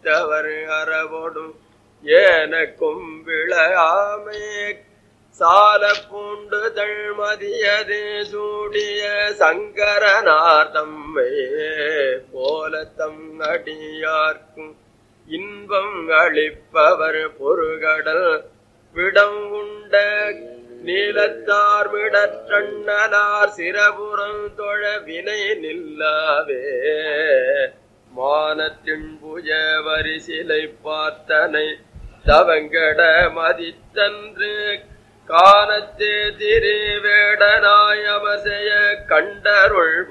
விட்டவர் அறவோடும் ஏனக்கும் விளையாமே சால பூண்டு தழ்மதியது சூடிய சங்கரனார் தம்மை போலத்தம் அடியார்க்கும் இன்பம் அளிப்பவர் பொறுகடல் விடம் உண்ட நீலத்தார் விடற்றண்ணலார் சிரபுரம் தொழ வினை நில்லாவே மானத்தின் புஜ வரிசிலை பார்த்தனை தவங்கட மதித்தன்று காணத்தே திரு வேடனாய் அவசைய கண்டருள்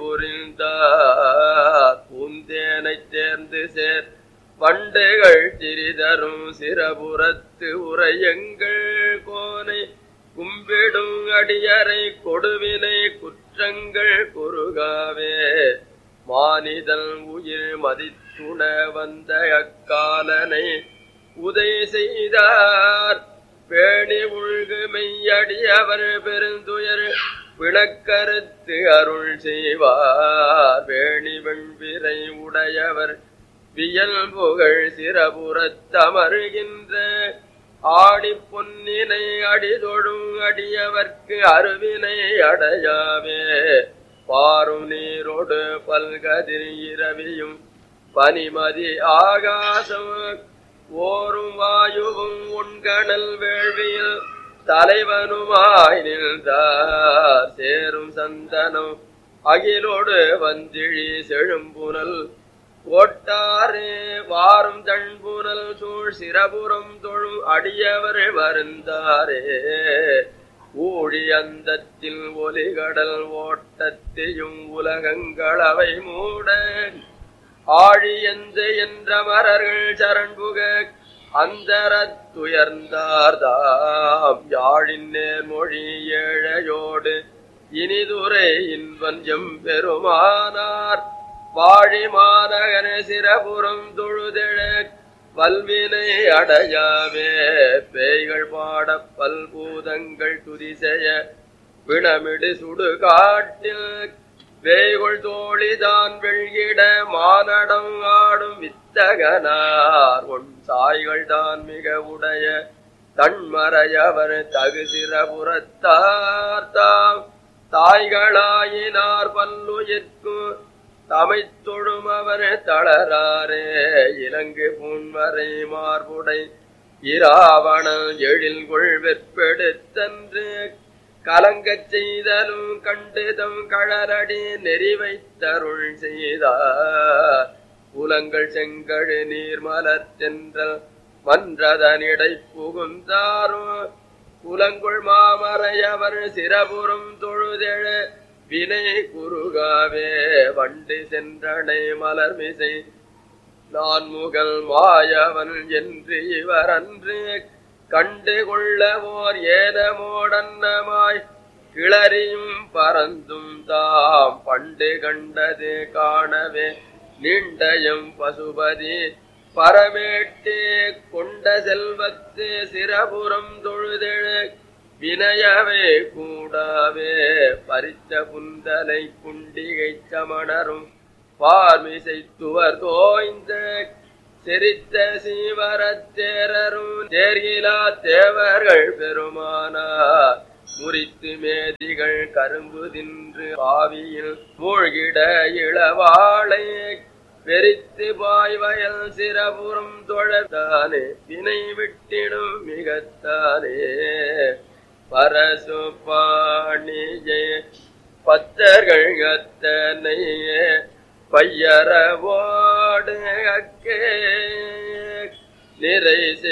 புரிந்தார் பூந்தேனைத் தேர்ந்து சேர் வண்டுகள் திரிதரும் சிரபுரத்து உரையங்கள் கோனை கும்பிடும் அடியரை கொடுவினை குற்றங்கள் குறுகாவே மானிதன் உயிர் மதித்துண வந்த அக்காலனை உதை செய்தார் பேணி உள்கு மெய்யடியவர் பெருந்துயர் விளக்கருத்து அருள் செய்வார் வேணி வெண்பிரை உடையவர் வியல் புகழ் சிறபுறத்தமருகின்ற ஆடி பொன்னினை அடிதொழும் அடியவர்க்கு அருவினை அடையாவே பாரும் நீரோடு பல்கதிர் இரவியும் பனிமதி ஆகாசம் ஓரும் வாயுவும் உண்கணல் வேள்வியில் தலைவனுமாய் நின்றார் சேரும் சந்தனம் அகிலோடு வந்திழி செழும்புனல் கோட்டாரே வாரும் தண்புனல் சூழ் சிரபுரம் தொழும் அடியவர் வருந்தாரே ஊழி அந்தத்தில் ஒலிகடல் ஓட்டத்தையும் உலகங்களவை மூட ஆழி எந்த என்ற மரர்கள் சரண்புக அந்தரத்துயர்ந்தார்தாம் யாழின் நேர்மொழி ஏழையோடு இனிதுரை இன்பன் எம்பெருமானார் வாழி மாநகர சிரபுரம் தொழுதெழ பல்வினை அடையாவே பேய்கள் பாட பல்பூதங்கள் துதிசெய பிணமிடு சுடு காட்டில் வேய்கொள் தோழிதான் வெள்கிட மானடம் ஆடும் வித்தகனார் உன் சாய்கள் தான் மிக உடைய தன்மறையவர் தகு சிறபுறத்தார் தாம் தாய்களாயினார் பல்லுயிர்க்கும் தமைத் தொழும் அவர் தளராரே இலங்கு பூன்வரை மார்புடை இராவணன் எழில் கொள் வெற்பெடுத்தன்று கலங்கச் செய்தலும் கண்டுதம் கழலடி நெறி வைத்தருள் செய்தார் புலங்கள் செங்கழு நீர் மலர்த்தென்றல் மன்றதனிடை புகுந்தாரும் புலங்குள் மாமறையவர் சிரபுரம் தொழுதெழ வினை குறுகாவே வண்டு சென்றனை மலர்மிசை நான் முகல் மாயவன் என்று இவர் அன்று கண்டு கொள்ளவோர் ஏனமோடன்னமாய் கிளறியும் பறந்தும் தாம் பண்டு கண்டது காணவே நீண்டயம் பசுபதி பரமேட்டே கொண்ட செல்வத்து சிரபுரம் தொழுதெழு வினயவே கூடாவே பறித்த புந்தலை குண்டிகை சமணரும் பார்மிசைத்துவர் தோய்ந்த செரித்த சீவரத்தேரரும் தேர்கிலா தேவர்கள் பெருமானார் முறித்து மேதிகள் கரும்பு தின்று ஆவியில் மூழ்கிட இளவாளை பெரித்து பாய்வயல் சிரபுரம் தொழத்தானே வினை விட்டிடும் மிகத்தானே பரசு பாணியே பத்தர்கள் அத்தனையே பையரவோடு அக்கே நிறை